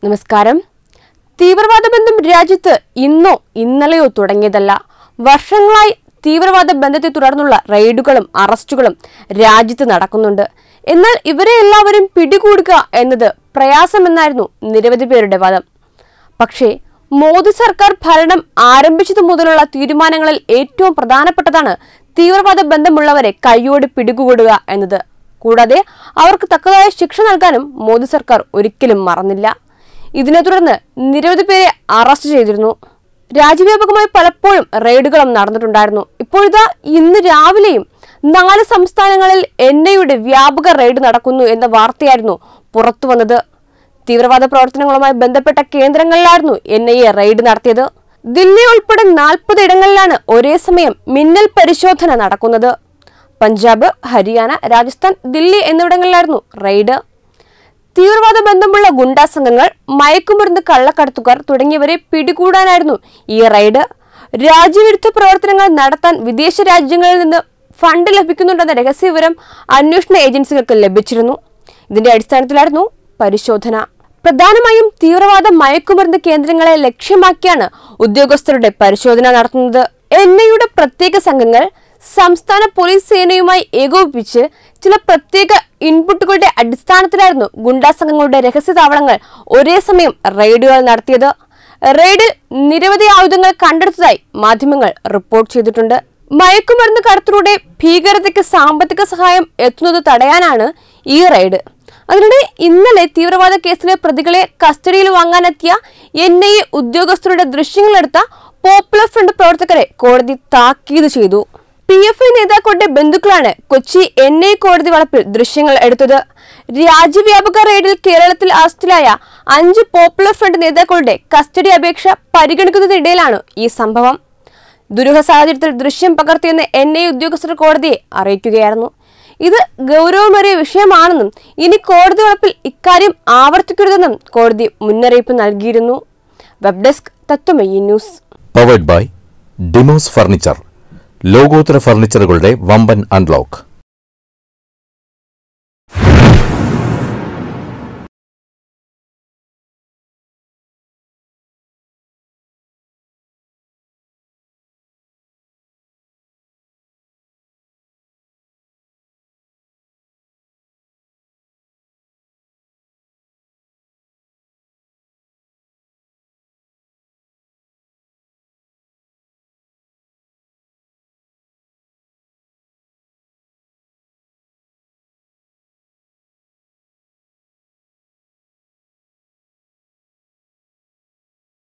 നമസ്കാരം തീവ്രവാദ ബന്ധം രാജ്യത്ത് ഇന്നോ ഇന്നലെയോ തുടങ്ങിയതല്ല വർഷങ്ങളായി തീവ്രവാദ ബന്ധത്തെ തുടർന്നുള്ള റെയ്ഡുകളും അറസ്റ്റുകളും രാജ്യത്ത് നടക്കുന്നുണ്ട് എന്നാൽ ഇവരെ എല്ലാവരും പിടികൂടുക എന്നത് പ്രയാസമെന്നായിരുന്നു നിരവധി പേരുടെ വാദം പക്ഷേ മോദി സർക്കാർ ഭരണം ആരംഭിച്ചതു മുതലുള്ള തീരുമാനങ്ങളിൽ ഏറ്റവും പ്രധാനപ്പെട്ടതാണ് തീവ്രവാദ ബന്ധമുള്ളവരെ കൈയോട് പിടികൂടുക എന്നത് കൂടാതെ അവർക്ക് തക്കതായ ശിക്ഷ നൽകാനും മോദി സർക്കാർ ഒരിക്കലും മറന്നില്ല ഇതിനെ തുടർന്ന് നിരവധി പേരെ അറസ്റ്റ് ചെയ്തിരുന്നു രാജ്യവ്യാപകമായി പലപ്പോഴും റെയ്ഡുകളും നടന്നിട്ടുണ്ടായിരുന്നു ഇപ്പോഴിതാ ഇന്ന് രാവിലെയും നാല് സംസ്ഥാനങ്ങളിൽ എൻ ഐയുടെ വ്യാപക റെയ്ഡ് നടക്കുന്നു എന്ന വാർത്തയായിരുന്നു പുറത്തു വന്നത് തീവ്രവാദ പ്രവർത്തനങ്ങളുമായി ബന്ധപ്പെട്ട കേന്ദ്രങ്ങളിലായിരുന്നു എൻ ഐ എ റെയ്ഡ് നടത്തിയത് ദില്ലി ഉൾപ്പെടെ നാൽപ്പത് ഇടങ്ങളിലാണ് ഒരേ സമയം മിന്നൽ പരിശോധന നടക്കുന്നത് പഞ്ചാബ് ഹരിയാന രാജസ്ഥാൻ ദില്ലി എന്നിവിടങ്ങളിലായിരുന്നു റെയ്ഡ് തീവ്രവാദ ബന്ധമുള്ള ഗുണ്ടാ സംഘങ്ങൾ മയക്കുമരുന്ന് കള്ളക്കടത്തുകാർ തുടങ്ങിയവരെ പിടികൂടാനായിരുന്നു ഈ റെയ്ഡ് രാജ്യവിരുദ്ധ പ്രവർത്തനങ്ങൾ നടത്താൻ വിദേശ രാജ്യങ്ങളിൽ നിന്ന് ഫണ്ട് ലഭിക്കുന്നുണ്ടെന്ന രഹസ്യവിവരം അന്വേഷണ ഏജൻസികൾക്ക് ലഭിച്ചിരുന്നു ഇതിന്റെ അടിസ്ഥാനത്തിലായിരുന്നു പരിശോധന പ്രധാനമായും തീവ്രവാദ മയക്കുമരുന്ന് കേന്ദ്രങ്ങളെ ലക്ഷ്യമാക്കിയാണ് ഉദ്യോഗസ്ഥരുടെ പരിശോധന നടത്തുന്നത് എൻ ഐയുടെ പ്രത്യേക സംഘങ്ങൾ സംസ്ഥാന പോലീസ് സേനയുമായി ഏകോപിപ്പിച്ച് ചില പ്രത്യേക ഇൻപുട്ടുകളുടെ അടിസ്ഥാനത്തിലായിരുന്നു ഗുണ്ടാ സംഘങ്ങളുടെ രഹസ്യ താവളങ്ങൾ ഒരേ സമയം റെയ്ഡുകൾ നടത്തിയത് റെയ്ഡിൽ നിരവധി ആയുധങ്ങൾ കണ്ടെടുത്തതായി മാധ്യമങ്ങൾ റിപ്പോർട്ട് ചെയ്തിട്ടുണ്ട് മയക്കുമരുന്ന് കടത്തിലൂടെ ഭീകരതയ്ക്ക് സാമ്പത്തിക സഹായം എത്തുന്നത് തടയാനാണ് ഈ റെയ്ഡ് അതിനിടെ ഇന്നലെ തീവ്രവാദ കേസിലെ പ്രതികളെ കസ്റ്റഡിയിൽ വാങ്ങാനെത്തിയ എൻ ഐ എ ഉദ്യോഗസ്ഥരുടെ ദൃശ്യങ്ങളെടുത്ത പോപ്പുലർ ഫ്രണ്ട് പ്രവർത്തകരെ കോടതി താക്കീത് ചെയ്തു പി എഫ് ഐ നേതാക്കളുടെ ബന്ധുക്കളാണ് കൊച്ചി എൻ ഐ കോടതി വളപ്പിൽ ദൃശ്യങ്ങൾ എടുത്തത് രാജ്യവ്യാപക റെയ്ഡിൽ കേരളത്തിൽ അറസ്റ്റിലായ അഞ്ച് പോപ്പുലർ ഫ്രണ്ട് നേതാക്കളുടെ കസ്റ്റഡി അപേക്ഷ പരിഗണിക്കുന്നതിനിടയിലാണ് ഈ സംഭവം ദുരൂഹ സാഹചര്യത്തിൽ ദൃശ്യം പകർത്തിയെന്ന് എൻ ഐ ഉദ്യോഗസ്ഥർ കോടതിയെ അറിയിക്കുകയായിരുന്നു ഇത് ഗൗരവമേറിയ വിഷയമാണെന്നും ഇനി കോടതി വളപ്പിൽ ഇക്കാര്യം ആവർത്തിക്കരുതെന്നും കോടതി മുന്നറിയിപ്പ് നൽകിയിരുന്നു web desk Tatwamayi news powered by Demos furniture ലോകോത്തര ഫർണിച്ചറുകളുടെ വമ്പൻ അൺലോക്ക്